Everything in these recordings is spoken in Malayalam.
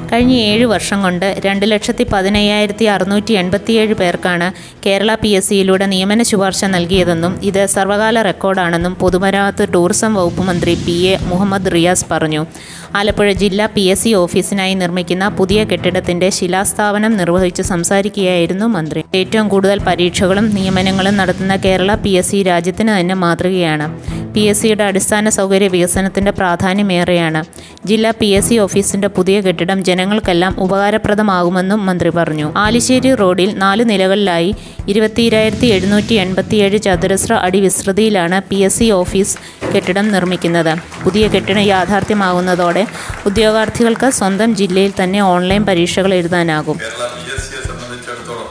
കഴിഞ്ഞ ഏഴ് വർഷം കൊണ്ട് രണ്ട് ലക്ഷത്തി പതിനയ്യായിരത്തി അറുന്നൂറ്റി എൺപത്തിയേഴ് പേർക്കാണ് കേരള പി എസ് സിയിലൂടെ നിയമന ശുപാർശ നൽകിയതെന്നും ഇത് സർവകാല റെക്കോർഡാണെന്നും പൊതുമരാമത്ത് ടൂറിസം വകുപ്പ് മന്ത്രി പി എ മുഹമ്മദ് റിയാസ് പറഞ്ഞു ആലപ്പുഴ ജില്ലാ പി എസ് സി ഓഫീസിനായി നിർമ്മിക്കുന്ന പുതിയ കെട്ടിടത്തിന്റെ ശിലാസ്ഥാപനം നിർവഹിച്ച് സംസാരിക്കുകയായിരുന്നു മന്ത്രി ഏറ്റവും കൂടുതൽ പരീക്ഷകളും നിയമനങ്ങളും നടത്തുന്ന കേരള പി എസ് സി രാജ്യത്തിന് തന്നെ മാതൃകയാണ് പി എസ് സിയുടെ അടിസ്ഥാന സൗകര്യ വികസനത്തിന്റെ പ്രാധാന്യമേറെയാണ് ജില്ലാ പി എസ് സി ഓഫീസിന്റെ പുതിയ കെട്ടിടം ജനങ്ങൾക്കെല്ലാം ഉപകാരപ്രദമാകുമെന്നും മന്ത്രി പറഞ്ഞു ആലിശ്ശേരി റോഡിൽ നാല് നിലകളിലായി ഇരുപത്തിയിരായിരത്തി എഴുന്നൂറ്റി എൺപത്തിയേഴ് ചതുരശ്ര അടി വിസ്തൃതിയിലാണ് പി എസ് സി ഓഫീസ് കെട്ടിടം നിർമ്മിക്കുന്നത് പുതിയ കെട്ടിടം യാഥാർത്ഥ്യമാകുന്നതോടെ ഉദ്യോഗാർത്ഥികൾക്ക് സ്വന്തം ജില്ലയിൽ തന്നെ ഓൺലൈൻ പരീക്ഷകൾ എഴുതാനാകും കേരള പി എസ് സിയെ സംബന്ധിച്ചിടത്തോളം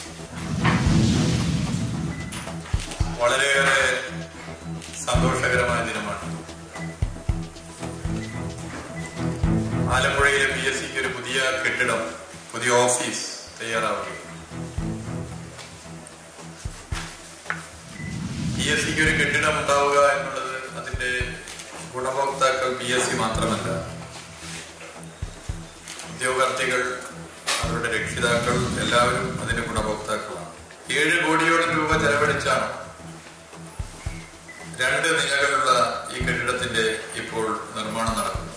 വളരെയേറെ സന്തോഷകരമായ ദിനമാണ് ആലപ്പുഴയിലെ പി എസ് സിക്ക് ഒരു പുതിയ കെട്ടിടം പുതിയ ഓഫീസ് തയ്യാറാവുകയും പി എസ് സിക്ക് ഒരു കെട്ടിടം ഉണ്ടാവുക എന്നുള്ളത് അതിന്റെ ഗുണഭോക്താക്കൾ പി എസ് സി മാത്രമല്ല ഉദ്യോഗാർത്ഥികൾ അവരുടെ രക്ഷിതാക്കൾ എല്ലാവരും അതിന്റെ ഗുണഭോക്താക്കളാണ് ഏഴ് കോടിയോളം രൂപ ചെലവഴിച്ചാണ് രണ്ട് നിലകളുള്ള ഈ കെട്ടിടത്തിന്റെ ഇപ്പോൾ നിർമ്മാണം നടക്കുന്നത്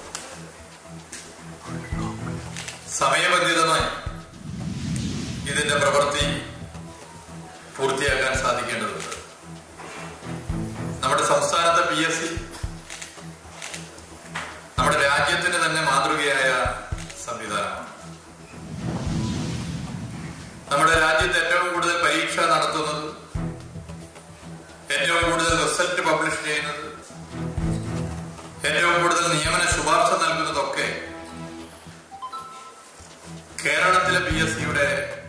സമയബന്ധിതമായി ഇതിന്റെ പ്രവൃത്തി പൂർത്തിയാക്കാൻ സാധിക്കേണ്ടതുണ്ട് നമ്മുടെ സംസ്ഥാനത്തെ പി എസ് സി നമ്മുടെ രാജ്യത്തിന് തന്നെ മാതൃകയായ സംവിധാനമാണ് നമ്മുടെ രാജ്യത്ത് ഏറ്റവും കൂടുതൽ പരീക്ഷ നടത്തുന്നത് ഏറ്റവും കൂടുതൽ റിസൾട്ട് പബ്ലിഷ് ചെയ്യുന്നത് ഏറ്റവും കൂടുതൽ നിയമന ശുപാർശ നൽകുന്നതൊക്കെ കേരളത്തിലെ പി എസ് സിയുടെ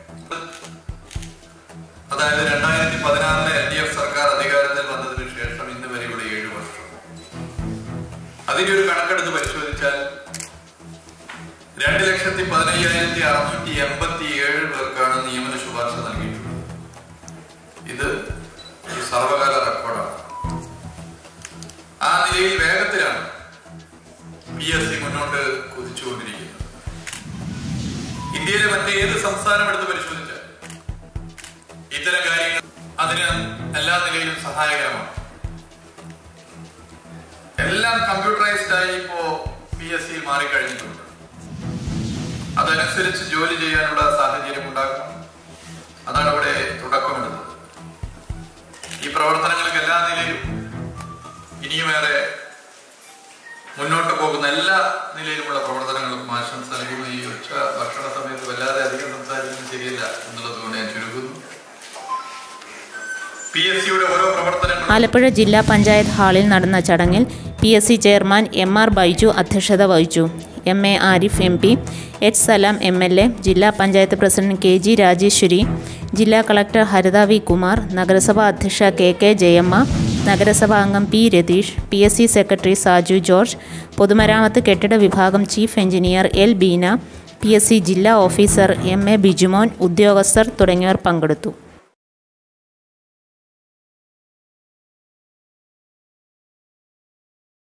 അതായത് രണ്ടായിരത്തി പതിനാറിലെ എൽ ഡി എഫ് സർക്കാർ അധികാരത്തിൽ വന്നതിന് ശേഷം ഇന്ന് വരെയുള്ള ഏഴ് വർഷം അതിന്റെ ഒരു കണക്കെടുത്ത് പരിശോധിച്ചാൽ രണ്ട് ലക്ഷത്തി പതിനയ്യായിരത്തി അറുന്നൂറ്റി എൺപത്തി ഏഴ് പേർക്കാണ് നിയമന ശുപാർശ നൽകിയിട്ടുള്ളത് ഇത് ഒരു സർവകാല റെക്കോർഡാണ് ആ നിലയിൽ വേഗത്തിലാണ് പി എസ് സി മുന്നോട്ട് കുതിച്ചുകൊണ്ടിരിക്കുന്നത് ഇന്ത്യയിലെ മറ്റേത് സംസ്ഥാനം എടുത്ത് പരിശോധിച്ചാൽ ഇത്തരം കാര്യങ്ങൾ അതിന് എല്ലാ നിലയിലും സഹായകരമാണ് എല്ലാം കമ്പ്യൂട്ടറൈസ്ഡ് ആയി ഇപ്പോ പി എസ് സിയിൽ മാറിക്കഴിഞ്ഞിട്ടുണ്ട് അതനുസരിച്ച് ജോലി ചെയ്യാനുള്ള സാഹചര്യം ഉണ്ടാക്കണം അതാണ് ഇവിടെ തുടക്കമിടുന്നത് ഈ പ്രവർത്തനങ്ങൾക്ക് എല്ലാ നിലയിലും ഇനിയുമേറെ മുന്നോട്ട് പോകുന്ന എല്ലാ നിലയിലുമുള്ള പ്രവർത്തനങ്ങൾക്കും ആശംസ നൽകുന്നു ഈ ഉച്ച ഭക്ഷണ സമയത്ത് വല്ലാതെ അധികം സംസാരിക്കുന്നത് ശരിയല്ല എന്നുള്ളത് കൊണ്ട് ഞാൻ ചുരുക്കുന്നു പി എസ് സിയുടെ ഓരോ പ്രവർത്തനങ്ങളും ആലപ്പുഴ ജില്ലാ പഞ്ചായത്ത് ഹാളിൽ നടന്ന ചടങ്ങിൽ P S C chairman M R Baiju അധ്യക്ഷത വഹിച്ചു M A Arif M P H Salam M L A ജില്ലാ panchayat president K G Rajeswari ജില്ലാ കളക്ടർ ഹരിത വി കുമാർ നഗരസഭാ അധ്യക്ഷ കെ കെ ജയമ്മ നഗരസഭാ അംഗം P Ratheesh P S C secretary Saju George പൊതുമരാമത്ത് കെട്ടിട വിഭാഗം chief engineer L Beena P S C ജില്ലാ ഓഫീസർ എം എ ബിജുമോൻ ഉദ്യോഗസ്ഥർ തുടങ്ങിയവർ പങ്കെടുത്തു